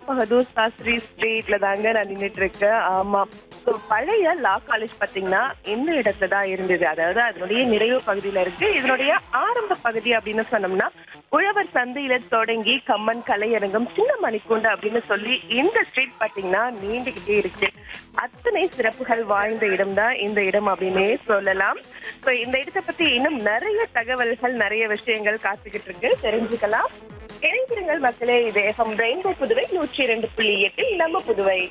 பகதூர் சாஸ்திரி ஸ்ட்ரீட்ல தாங்க நான் நின்னுட்டு இருக்கேன் ஆமா So, பழைய லா காலேஜ் பாத்தீங்கன்னா இந்த இடத்துல தான் இருந்தது அதாவது அதனுடைய நிறைவு பகுதியில இருக்கு இதனுடைய ஆரம்ப பகுதி அப்படின்னு சொன்னோம்னா உழவர் சந்தையில தொடங்கி கம்மன் கலையரங்கம் சின்ன மணிக்கூண்டு அப்படின்னு சொல்லி இந்த ஸ்ட்ரீட் பாத்தீங்கன்னா நீண்டுகிட்டே இருக்கு அத்தனை சிறப்புகள் வாய்ந்த இடம் தான் இந்த இடம் அப்படின்னே சொல்லலாம் சோ இந்த இடத்தை பத்தி இன்னும் நிறைய தகவல்கள் நிறைய விஷயங்கள் காத்துக்கிட்டு இருக்கு தெரிஞ்சுக்கலாம் இணைந்திருங்கள் மக்களே இது எஃப்எம் ரெயின்போ புதுவை நூற்றி இரண்டு புள்ளி எட்டில் நம்ம புதுவை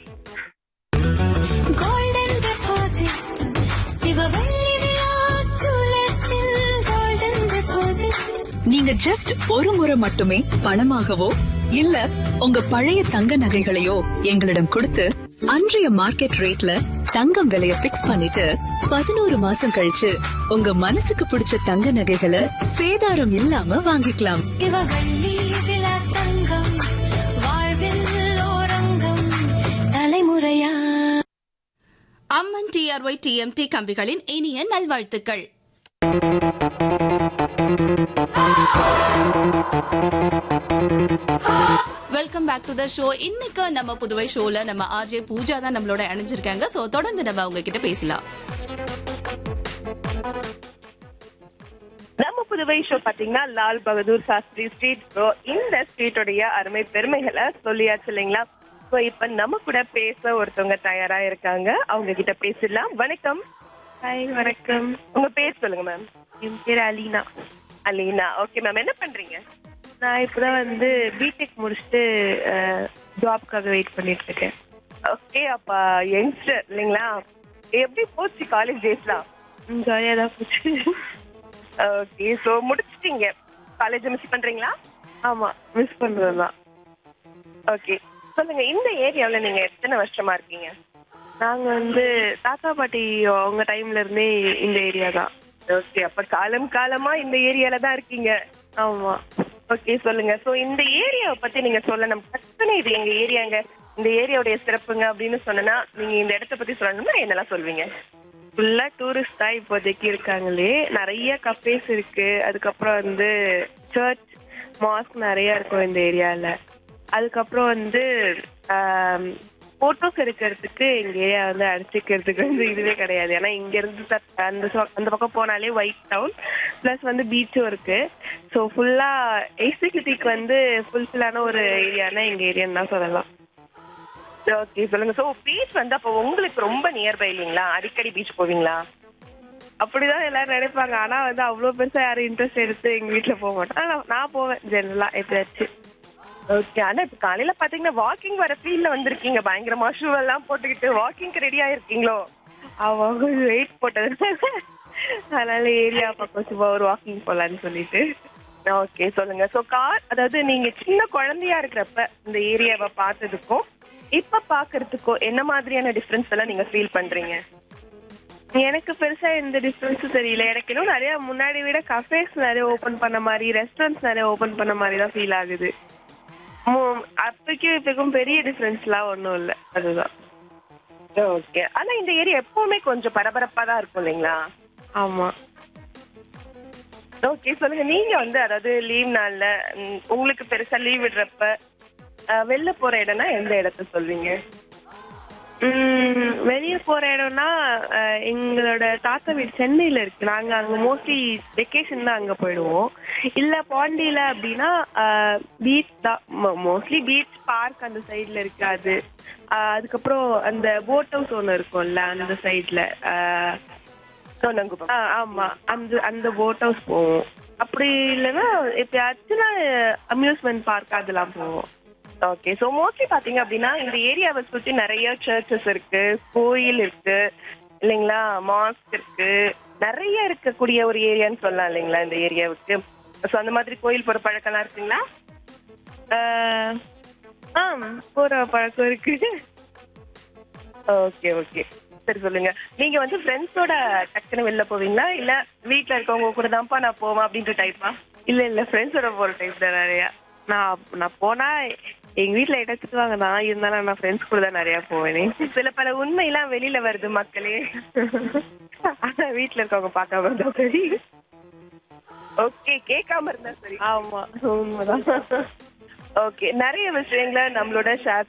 golden deposit சிவவள்ளி விலாஸ் ஜுவல்லர்ஸில் golden deposit நீங்க ஜஸ்ட் ஒரு முறை மட்டுமே பணமாகவோ இல்ல உங்க பழைய தங்க நகைகளையோ எங்களிடம் கொடுத்து அன்றைய மார்க்கெட் ரேட்ல தங்கம் விலைய பிக்ஸ் பண்ணிட்டு பதினோரு மாசம் கழிச்சு உங்க மனசுக்கு பிடிச்ச தங்க நகைகளை சேதாரம் இல்லாம வாங்கிக்கலாம் சிவவள்ளி விலாஸ் தங்கம் வாழ்வில் ஓரங்கம் தலைமுறையா அம்மன் டிஆர்ஒய் டிஎம்டி கம்பிகளின் இனிய நல்வாழ்த்துக்கள் welcome back to the show இன்னைக்கு நம்ம புதுவை ஷோல நம்ம ஆர்ஜே பூஜா தான் நம்மளோட இணைஞ்சிருக்காங்க சோ தொடர்ந்து நம்ம அவங்க கிட்ட பேசலாம் நம்ம புதுவை ஷோ பாத்தீங்கன்னா லால் பகதூர் சாஸ்திரி ஸ்ட்ரீட் ஸோ இந்த ஸ்ட்ரீட்டோடைய அருமை பெருமைகளை சொல்லியாச்சு இல்லைங்களா ஸோ இப்ப நம்ம கூட பேச ஒருத்தவங்க தயாரா இருக்காங்க அவங்க கிட்ட பேசிடலாம் வணக்கம் ஹாய் வணக்கம் உங்க பேர் சொல்லுங்க மேம் என் பேர் அலீனா அலீனா ஓகே மேம் என்ன பண்றீங்க நான் இப்பதான் வந்து பிடெக் முடிச்சுட்டு ஜாப்க்காக வெயிட் பண்ணிட்டு இருக்கேன் ஓகே அப்ப யங்ஸ்டர் இல்லைங்களா எப்படி போச்சு காலேஜ் டேஸ்லாம் ஜாலியாக தான் போச்சு ஓகே ஸோ முடிச்சிட்டீங்க காலேஜ் மிஸ் பண்றீங்களா ஆமா மிஸ் பண்றது தான் ஓகே சொல்லுங்க இந்த ஏரியாவுல நீங்க எத்தனை வருஷமா இருக்கீங்க நாங்க வந்து தாத்தா பாட்டி அவங்க டைம்ல இருந்தே இந்த ஏரியா தான் ஓகே அப்ப காலம் காலமா இந்த ஏரியால தான் இருக்கீங்க ஆமா ஓகே சொல்லுங்க சோ இந்த ஏரியாவை பத்தி நீங்க சொல்லணும் டக்குனு இது எங்க ஏரியாங்க இந்த ஏரியாவுடைய சிறப்புங்க அப்படின்னு சொன்னா நீங்க இந்த இடத்த பத்தி சொல்லணும்னா என்னெல்லாம் சொல்வீங்க ஃபுல்லா டூரிஸ்ட் தான் இப்போதைக்கு இருக்காங்களே நிறைய கஃபேஸ் இருக்கு அதுக்கப்புறம் வந்து சர்ச் மாஸ்க் நிறைய இருக்கும் இந்த ஏரியால அதுக்கப்புறம் வந்து போட்டோஸ் எடுக்கிறதுக்கு எங்க ஏரியா வந்து அடிச்சுக்கிறதுக்கு வந்து இதுவே கிடையாது ஏன்னா இங்க இருந்து த- அந்த சொ- அந்த பக்கம் போனாலே ஒயிட் டவுன் ப்ளஸ் வந்து பீச்சும் இருக்கு ஸோ ஃபுல்லா எக்ஸிக்யூட்டிவ்க்கு வந்து ஃபுல்ஃபில்லான ஒரு ஏரியானா எங்க ஏரியான்னு தான் சொல்லலாம் ஓகே சொல்லுங்க சோ பீச் வந்து அப்போ உங்களுக்கு ரொம்ப நியர்பை இல்லைங்களா அடிக்கடி பீச் போவீங்களா அப்படிதான் எல்லாரும் நினைப்பாங்க ஆனா வந்து அவ்வளவு பெருசா யாரும் இன்ட்ரெஸ்ட் எடுத்து எங்க வீட்ல போக மாட்டோம் ஆனா நான் போவேன் ஜெனரலா எப்பயாச்சும் ஓகே ஆனா இப்ப காலையில பாத்தீங்கன்னா வாக்கிங் வர ஃபீல்ட்ல வந்திருக்கீங்க பயங்கரமா ஷூ எல்லாம் போட்டுக்கிட்டு வாக்கிங்க்கு ரெடி ஆயிருக்கீங்களோ அவங்க கொஞ்சம் வெயிட் போட்டது அதனால ஏரியா பக்கம் சும்மா ஒரு வாக்கிங் போலான்னு சொல்லிட்டு ஓகே சொல்லுங்க சோ கார் அதாவது நீங்க சின்ன குழந்தையா இருக்கிறப்ப இந்த ஏரியாவை பார்த்ததுக்கும் இப்ப பாக்குறதுக்கும் என்ன மாதிரியான டிஃபரன்ஸ் எல்லாம் நீங்க ஃபீல் பண்றீங்க எனக்கு பெருசா எந்த டிஃபரன்ஸும் தெரியல எனக்கு இன்னும் நிறைய முன்னாடி விட கஃபேஸ் நிறைய ஓபன் பண்ண மாதிரி ரெஸ்டாரண்ட்ஸ் நிறைய ஓபன் பண்ண மாதிரி தான் ஃபீல் ஆகுது மு- அப்பைக்கும் இப்பக்கும் பெரிய டிஃபரன்ஸ்லாம் ஒன்றும் இல்லை அதுதான் ஓகே ஆனா இந்த ஏரியா எப்பவுமே கொஞ்சம் பரபரப்பா தான் இருக்கும் இல்லைங்களா ஆமா ஓகே சொல்லுங்க நீங்க வந்து அதாவது லீவ் நாள்ல ம், உங்களுக்கு பெருசா லீவ் விடுறப்ப அஹ், வெளில போற இடம்னா எந்த இடத்த சொல்வீங்க உம் வெளிய போற இடம்னா அஹ், எங்களோட தாத்தா வீடு சென்னையில இருக்கு நாங்க அங்க மோஸ்ட்லி வெக்கேஷன் தான் அங்க போயிடுவோம் இல்ல பாண்டியில அப்படின்னா பீச் தான் மோஸ்ட்லி பீச் பார்க் அந்த சைடுல இருக்காது அஹ், அதுக்கப்புறம் அந்த போட் ஹவுஸ் ஒன்று இருக்கும்ல அந்த சைடுல சோனங்குப்பம் ஆமா அந்த அந்த போட் ஹவுஸ் போவோம் அப்படி இல்லைன்னா எப்பயாச்சும் அம்யூஸ்மெண்ட் பார்க் அதெல்லாம் போவோம் ஓகே ஸோ மோஸ்ட்லி பாத்தீங்க அப்படின்னா இந்த ஏரியாவை சுத்தி நிறைய சர்ச்சஸ் இருக்கு கோயில் இருக்கு இல்லைங்களா மாஸ்க் இருக்கு நிறைய இருக்கக்கூடிய ஒரு ஏரியான்னு சொல்லலாம் இல்லைங்களா இந்த ஏரியாவுக்கு ஸோ அந்த மாதிரி கோயில் போற பழக்கம்லாம் இருக்குங்களா அஹ், ஆ போற பழக்கம் இருக்கு ஓகே ஓகே சரி சொல்லுங்க நீங்க வந்து ஃப்ரெண்ட்ஸோட டக்குன்னு வெளில போவீங்களா இல்ல வீட்ல இருக்கவங்க கூட தான்ப்பா நான் போவேன் அப்படின்ற டைப்பா இல்ல இல்ல ஃப்ரெண்ட்ஸோட போற டைப் தான் நிறைய நான் நான் போனா எங்க வீட்ல இடம் திட்டுவாங்க தான் இருந்தாலும் நான் ஃப்ரெண்ட்ஸ் கூட தான் நிறைய போவேனே சில பல உண்மையெல்லாம் வெளியில வருது மக்களே ஆனா வீட்ல இருக்கவங்க பார்க்காம இருந்தா சரி ஓகே கேட்காம இருந்தா சரி ஆமா உண்மைதான் ஓகே நிறைய விஷயங்களை நம்மளோட ஷேர்